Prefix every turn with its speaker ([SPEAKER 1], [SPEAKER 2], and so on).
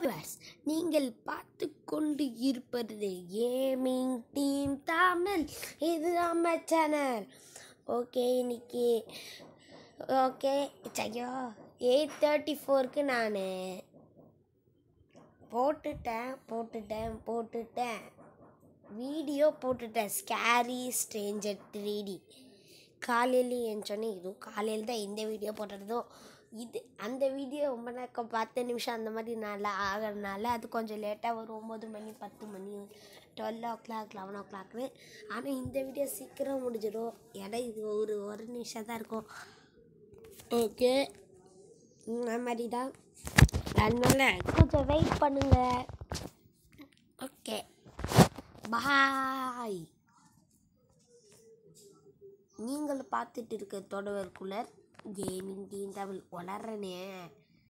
[SPEAKER 1] Viewers, நீங்கள் பார்த்து கொண்டு இருப்பது கேமிங் டீம் தமிழ் இது நம்ம சேனல் ஓகே இன்னைக்கு ஓகே ஐயோ எயிட் தேர்ட்டி ஃபோருக்கு நான் போட்டுட்டேன் போட்டுட்டேன் போட்டுட்டேன் வீடியோ போட்டுட்டேன் ஸ்கேரி ஸ்ட்ரேஞ்சர் த்ரீடி காலையில் எழுந்தோடனே இதுவும் காலையில் தான் இந்த வீடியோ போடுறதும் இது அந்த வீடியோ ரொம்ப நேரம் பத்து நிமிஷம் அந்த மாதிரி நல்லா ஆகிறதுனால அது கொஞ்சம் லேட்டாக வரும் ஒம்பது மணி பத்து மணி டுவெல் ஓ கிளாக் லெவன் ஓ கிளாக்னு ஆனால் இந்த வீடியோ சீக்கிரம் முடிஞ்சிடும் ஏன்னா இது ஒரு ஒரு நிமிஷம் தான் இருக்கும் ஓகே இந்த மாதிரி தான் அதனால கொஞ்சம் வெயிட் பண்ணுங்க ஓகே பாய் நீங்கள் பார்த்துட்டு இருக்க தொடர்குலர் கேமிங் டீம் தமிழ் வளர்றனே